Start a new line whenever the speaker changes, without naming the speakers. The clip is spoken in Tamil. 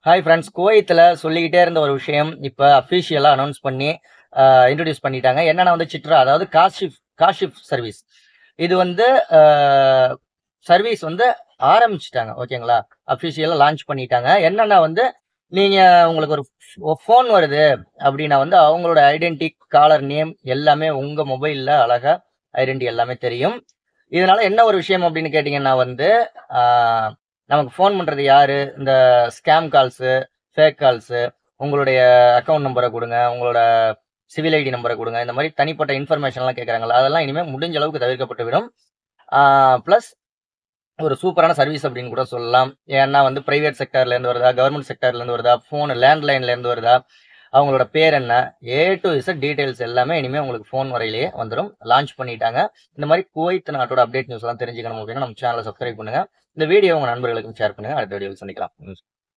ஹாய் ஃப்ரெண்ட்ஸ் குவைத்தில் சொல்லிக்கிட்டே இருந்த ஒரு விஷயம் இப்போ அஃபிஷியலாக அனௌன்ஸ் பண்ணி இன்ட்ரடியூஸ் பண்ணிட்டாங்க என்னென்னா வந்து சிட்ரா அதாவது காஷிப் காஷிப் சர்வீஸ் இது வந்து சர்வீஸ் வந்து ஆரம்பிச்சிட்டாங்க ஓகேங்களா அஃபிஷியலாக லான்ச் பண்ணிட்டாங்க என்னென்னா வந்து நீங்கள் உங்களுக்கு ஒரு ஃபோன் வருது அப்படின்னா வந்து அவங்களோட ஐடென்டி காலர் நேம் எல்லாமே உங்கள் மொபைலில் அழகாக ஐடென்டி எல்லாமே தெரியும் இதனால என்ன ஒரு விஷயம் அப்படின்னு கேட்டிங்கன்னா வந்து ஆஹ், நமக்கு ஃபோன் பண்ணுறது யாரு இந்த ஸ்கேம் கால்ஸு ஃபேக் கால்ஸு உங்களுடைய அக்கௌண்ட் நம்பரை கொடுங்க உங்களோட சிவில் ஐடி நம்பரை கொடுங்க இந்த மாதிரி தனிப்பட்ட இன்ஃபர்மேஷன்லாம் கேட்குறாங்களா அதெல்லாம் இனிமேல் முடிஞ்ச அளவுக்கு தவிர்க்கப்பட்டு விடும் ப்ளஸ் ஒரு சூப்பரான சர்வீஸ் அப்படின்னு கூட சொல்லலாம் ஏன்னா வந்து ப்ரைவேட் செக்டர்லேருந்து வருதா கவர்மெண்ட் செக்டர்லேருந்து வருதா ஃபோன் லேண்ட்லைன்லேருந்து வருதா அவங்களோட பேர் என்ன ஏ டு இசட் டீடைல்ஸ் எல்லாமே இனிமேல் உங்களுக்கு ஃபோன் வரையிலேயே வந்துடும் லான்ச் பண்ணிட்டாங்க இந்த மாதிரி குவைத் நாட்டோட அப்டேட் நியூஸ் எல்லாம் தெரிஞ்சுக்கணும் அப்படின்னா நம்ம சேனலை சப்ஸ்கிரைப் பண்ணுங்க இந்த வீடியோ உங்க நண்பர்களுக்கும் ஷேர் பண்ணுங்க அடுத்த வீடியோவில் சந்திக்கலாம்